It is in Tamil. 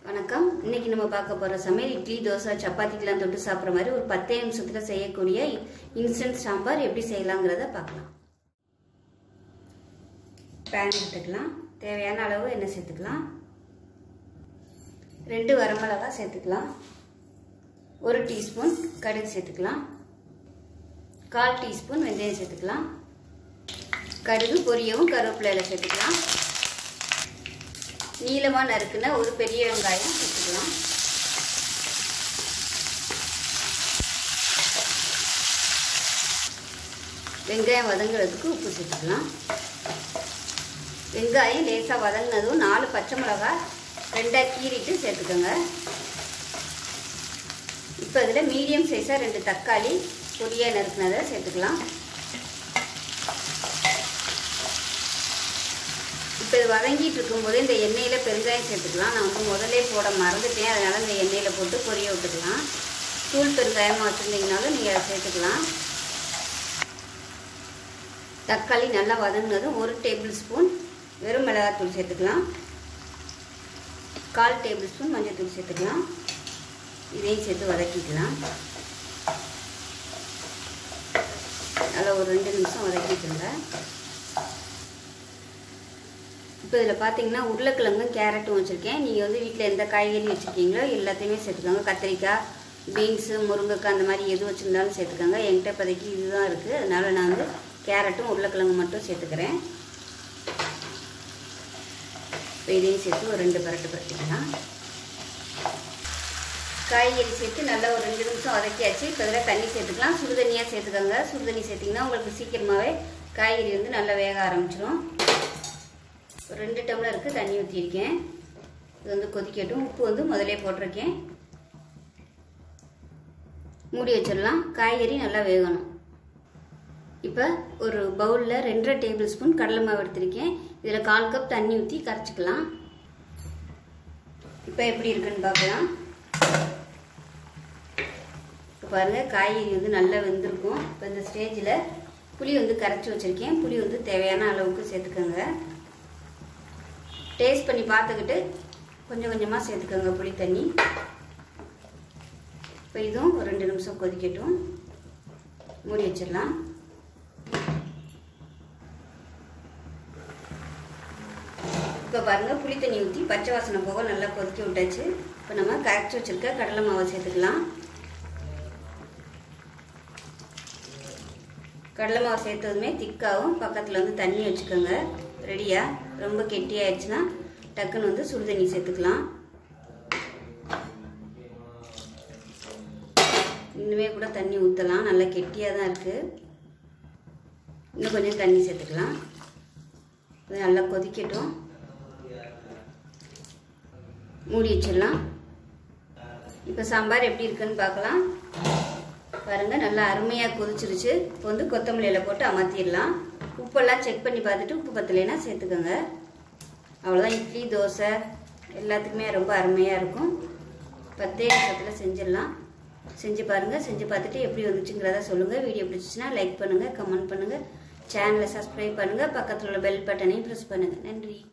வணக்கம் இன்னைக்கு நம்ம பார்க்க போற சமையல் இட்லி தோசை சப்பாத்திக்கெல்லாம் தொட்டு சாப்பிட்ற மாதிரி ஒரு பத்தே நிமிஷத்துல செய்யக்கூடிய இன்ஸ்டன்ட் சாம்பார் எப்படி செய்யலாங்கிறத பார்க்கலாம் பேன் எடுத்துக்கலாம் தேவையான அளவு எண்ணெய் சேர்த்துக்கலாம் ரெண்டு வரமிளகா சேர்த்துக்கலாம் ஒரு டீஸ்பூன் கடுகு சேர்த்துக்கலாம் கால் டீஸ்பூன் வெந்தயம் சேர்த்துக்கலாம் கடுகு பொரியவும் கருவேப்பிலையில் சேர்த்துக்கலாம் நீளமாக நறுக்குன ஒரு பெரிய வெங்காயம் சேர்த்துக்கலாம் வெங்காயம் வதங்குறதுக்கு உப்பு சேர்த்துக்கலாம் வெங்காயம் லேசாக வதங்கினதும் நாலு பச்சை மிளகாய் ரெண்டாக கீறிட்டு சேர்த்துக்கோங்க இப்போ இதில் மீடியம் சைஸாக ரெண்டு தக்காளி பொடியாக நறுக்குனதை சேர்த்துக்கலாம் இப்போ இது வதங்கிட்டு இருக்கும்போது இந்த எண்ணெயில் பெருங்காயம் சேர்த்துக்கலாம் நான் வந்து முதல்ல போட மறந்துட்டேன் அதனால் இந்த எண்ணெயில் போட்டு பொரிய விட்டுக்கலாம் தூள் பெருங்காயமாக வச்சுருந்தீங்கனாலும் நீங்கள் அதை சேர்த்துக்கலாம் தக்காளி நல்லா வதங்கினதும் ஒரு டேபிள் ஸ்பூன் வெறும் மிளகாத்தூள் சேர்த்துக்கலாம் கால் டேபிள் ஸ்பூன் மஞ்சள் சேர்த்துக்கலாம் இதையும் சேர்த்து வதக்கிக்கலாம் நல்லா ஒரு ரெண்டு நிமிஷம் வதக்கிட்டுங்க இப்போ இதில் பார்த்தீங்கன்னா உருளைக்கிழங்கும் கேரட்டும் வச்சுருக்கேன் நீங்கள் வந்து வீட்டில் எந்த காய்கறி வச்சுருக்கீங்களோ எல்லாத்தையுமே சேர்த்துக்கோங்க கத்திரிக்காய் பீன்ஸு முருங்கைக்காய் அந்த மாதிரி எது வச்சுருந்தாலும் சேர்த்துக்கோங்க என்கிட்ட இப்போதைக்கு இதுதான் இருக்குது அதனால் நான் வந்து கேரட்டும் உருளைக்கிழங்கு மட்டும் சேர்த்துக்கிறேன் இப்போ இதையும் சேர்த்து ஒரு ரெண்டு பரட்டு பரட்டிக்கலாம் காய்கறி சேர்த்து நல்லா ஒரு ரெண்டு நிமிஷம் வதக்கியாச்சு இப்போ இதில் தண்ணி சேர்த்துக்கலாம் சுடுதண்ணியாக சேர்த்துக்கோங்க சுடுதண்ணி சேர்த்திங்கன்னா உங்களுக்கு சீக்கிரமாகவே காய்கறி வந்து நல்லா வேக ஆரம்பிச்சிடும் ஒரு ரெண்டு டம்ளருக்கு தண்ணி ஊற்றிருக்கேன் இது வந்து கொதிக்கட்டும் உப்பு வந்து முதலே போட்டிருக்கேன் மூடி வச்சிடலாம் காய்கறி நல்லா வேகணும் இப்போ ஒரு பவுலில் ரெண்டரை டேபிள் ஸ்பூன் கடலை மாவு எடுத்திருக்கேன் இதில் கால் கப் தண்ணி ஊற்றி கரைச்சிக்கலாம் இப்போ எப்படி இருக்குன்னு பார்க்கலாம் இப்போ பாருங்கள் காய்கறி வந்து நல்லா வெந்திருக்கும் இப்போ இந்த ஸ்டேஜில் புளி வந்து கரைச்சி வச்சுருக்கேன் புளி வந்து தேவையான அளவுக்கு சேர்த்துக்கோங்க டேஸ்ட் பண்ணி பார்த்துக்கிட்டு கொஞ்சம் கொஞ்சமாக சேர்த்துக்கோங்க புளி தண்ணி இப்போ இதுவும் ஒரு ரெண்டு நிமிஷம் கொதிக்கட்டும் மூடி வச்சிடலாம் இப்போ பாருங்கள் புளி தண்ணி ஊற்றி பச்சை வாசனை போக நல்லா கொதிக்க விட்டாச்சு இப்போ நம்ம கரைச்சி வச்சுருக்க கடலை மாவை சேர்த்துக்கலாம் கடலை மாவு சேர்த்ததுமே திக்காகவும் பக்கத்தில் வந்து தண்ணி வச்சுக்கோங்க ரெடியாக ரொம்ப கெட்டியாயிடுச்சுன்னா டக்குன்னு வந்து சுடு தண்ணி சேர்த்துக்கலாம் இன்னுமே கூட தண்ணி ஊற்றலாம் நல்லா கெட்டியாக தான் இருக்குது இன்னும் கொஞ்சம் தண்ணி சேர்த்துக்கலாம் இது நல்லா கொதிக்கட்டும் மூடி வச்சிடலாம் இப்போ சாம்பார் எப்படி இருக்குன்னு பார்க்கலாம் பாருங்கள் நல்லா அருமையாக கொதிச்சிருச்சு இப்போ வந்து கொத்தமல்லியில் போட்டு அமர்த்திடலாம் உப்பெல்லாம் செக் பண்ணி பார்த்துட்டு உப்பு பத்தலைன்னா சேர்த்துக்கோங்க அவ்வளோதான் இட்லி தோசை எல்லாத்துக்குமே ரொம்ப அருமையாக இருக்கும் பத்தே நிமிஷத்தில் செஞ்சிடலாம் செஞ்சு பாருங்கள் செஞ்சு பார்த்துட்டு எப்படி வந்துச்சுங்கிறத சொல்லுங்கள் வீடியோ பிடிச்சிச்சின்னா லைக் பண்ணுங்கள் கமெண்ட் பண்ணுங்கள் சேனலை சப்ஸ்கிரைப் பண்ணுங்கள் பக்கத்தில் உள்ள பெல் பட்டனையும் ப்ரெஸ் பண்ணுங்கள் நன்றி